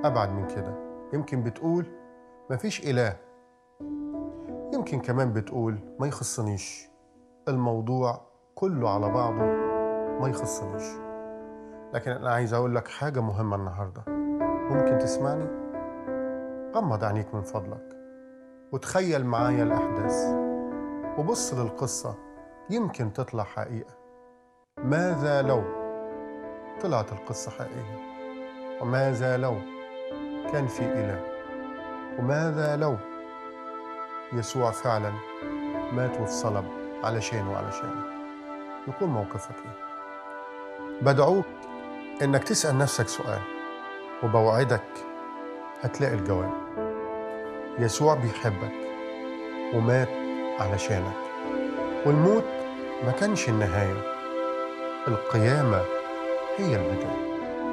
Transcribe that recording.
أبعد من كده يمكن بتقول مفيش إله يمكن كمان بتقول ما يخصنيش الموضوع كله على بعضه ما يخصنيش لكن أنا عايز أقول لك حاجة مهمة النهاردة ممكن تسمعني؟ غمض عينيك من فضلك وتخيل معايا الأحداث وبص للقصة يمكن تطلع حقيقة ماذا لو طلعت القصة حقيقية وماذا لو كان في إله وماذا لو يسوع فعلا مات واتصلب علشان وعلشانك يكون موقفك ايه بدعوك انك تسأل نفسك سؤال وبوعدك هتلاقي الجواب يسوع بيحبك ومات علشانك والموت ما كانش النهاية القيامة هي البداية